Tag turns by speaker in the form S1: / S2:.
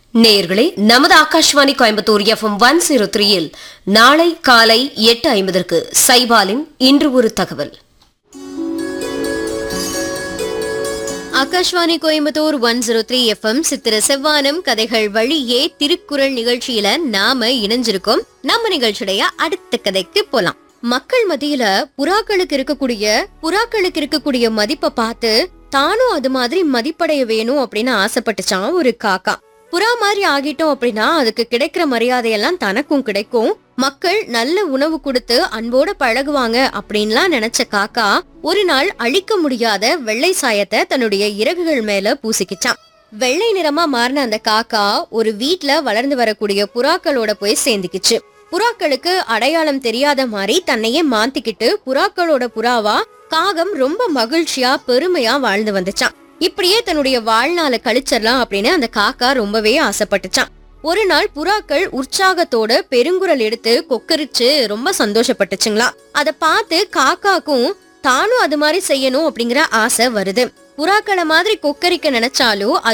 S1: நேயர்களே நமது Akashvani Coimbatore FM one zero த்ரீயில் நாளை காலை எட்டு ஐம்பதற்கு சைபாலின் இன்று ஒரு தகவல்
S2: Akashvani Coimbatore one zero three FM சித்திர செவ்வானம் கதைகள் வழியே திருக்குறள் நிகழ்ச்சியில நாம இணைஞ்சிருக்கோம் நம்ம நிகழ்ச்சியுடைய அடுத்த கதைக்கு போலாம் மக்கள் மத்தியில புறாக்களுக்கு இருக்கக்கூடிய புறாக்களுக்கு இருக்கக்கூடிய மதிப்பை பார்த்து தானும் அது மாதிரி மதிப்படைய வேணும் அப்படின்னு ஆசைப்பட்டுச்சான் ஒரு காக்கா புறா மாதிரி ஆகிட்டோம் அப்படின்னா அதுக்கு கிடைக்கிற மரியாதையெல்லாம் தனக்கும் கிடைக்கும் மக்கள் நல்ல உணவு கொடுத்து அன்போட பழகுவாங்க அப்படின்லாம் நினைச்ச காக்கா ஒரு நாள் அழிக்க முடியாத வெள்ளை சாயத்தை தன்னுடைய இறகுகள் மேல பூசிக்கிச்சான் வெள்ளை நிறமா மாறின அந்த காக்கா ஒரு வீட்ல வளர்ந்து வரக்கூடிய புறாக்களோட போய் சேர்ந்துக்கிச்சு புறாக்களுக்கு அடையாளம் தெரியாத மாதிரி தன்னையே மாத்திக்கிட்டு புறாக்களோட புறாவா காகம் ரொம்ப மகிழ்ச்சியா பெருமையா வாழ்ந்து வந்துச்சான் இப்படியே தன்னுடைய வாழ்நாளை கழிச்சிடலாம் அப்படின்னு அந்த காக்கா ரொம்பவே ஆசைப்பட்டுச்சான் ஒரு நாள் புறாக்கள் உற்சாகத்தோட பெருங்குரல் எடுத்து கொக்கரிச்சு ரொம்ப சந்தோஷப்பட்டுச்சுங்களா அத பார்த்து காக்காக்கும் தானும் அது மாதிரி செய்யணும் அப்படிங்கிற ஆசை வருது புறாக்களை மாதிரி கொக்கரிக்க நினைச்சாலும்